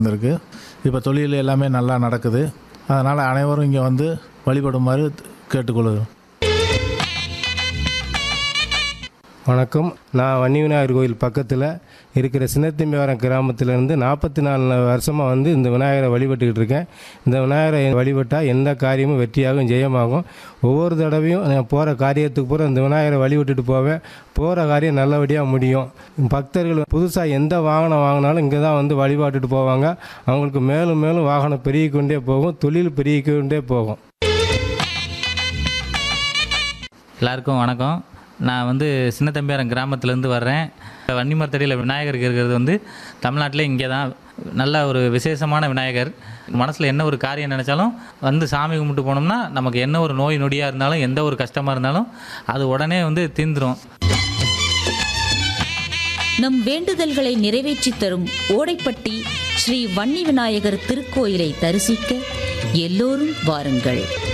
இருந்திருக்கு இப்போ தொழில் எல்லாமே நல்லா நடக்குது அதனால் அனைவரும் இங்கே வந்து வழிபடுமாறு கேட்டுக்கொள்கிறோம் வணக்கம் நான் வன்னி விநாயகர் கோயில் பக்கத்தில் இருக்கிற சின்னத்திம்பியாரம் கிராமத்திலேருந்து நாற்பத்தி நாலு வருஷமாக வந்து இந்த விநாயகரை வழிபட்டுக்கிட்டு இருக்கேன் இந்த விநாயகரை வழிபட்டால் எந்த காரியமும் வெற்றியாகும் ஜெயமாகும் ஒவ்வொரு தடவையும் நான் போகிற காரியத்துக்கு பூரா இந்த விநாயகரை வழிபட்டுட்டு போவேன் போகிற காரியம் நல்லபடியாக முடியும் பக்தர்கள் புதுசாக எந்த வாகனம் வாங்கினாலும் இங்கே தான் வந்து வழிபாட்டுட்டு போவாங்க அவங்களுக்கு மேலும் மேலும் வாகனம் பெருகிக்கொண்டே போகும் தொழில் பெருகிக்கொண்டே போகும் எல்லாருக்கும் வணக்கம் நான் வந்து சின்னத்தம்பியாரம் கிராமத்துலேருந்து வர்றேன் வன்னிமரத்தடியில் விநாயகர் இருக்கிறது வந்து தமிழ்நாட்டிலே இங்கே தான் நல்ல ஒரு விசேஷமான விநாயகர் மனசில் என்ன ஒரு காரியம் நினச்சாலும் வந்து சாமி கும்பிட்டு போனோம்னா நமக்கு என்ன ஒரு நோய் நொடியாக இருந்தாலும் எந்த ஒரு கஷ்டமாக இருந்தாலும் அது உடனே வந்து தீந்துரும் நம் வேண்டுதல்களை நிறைவேற்றித் தரும் ஓடைப்பட்டி ஸ்ரீ வன்னி விநாயகர் திருக்கோயிலை தரிசிக்க எல்லோரும் வாருங்கள்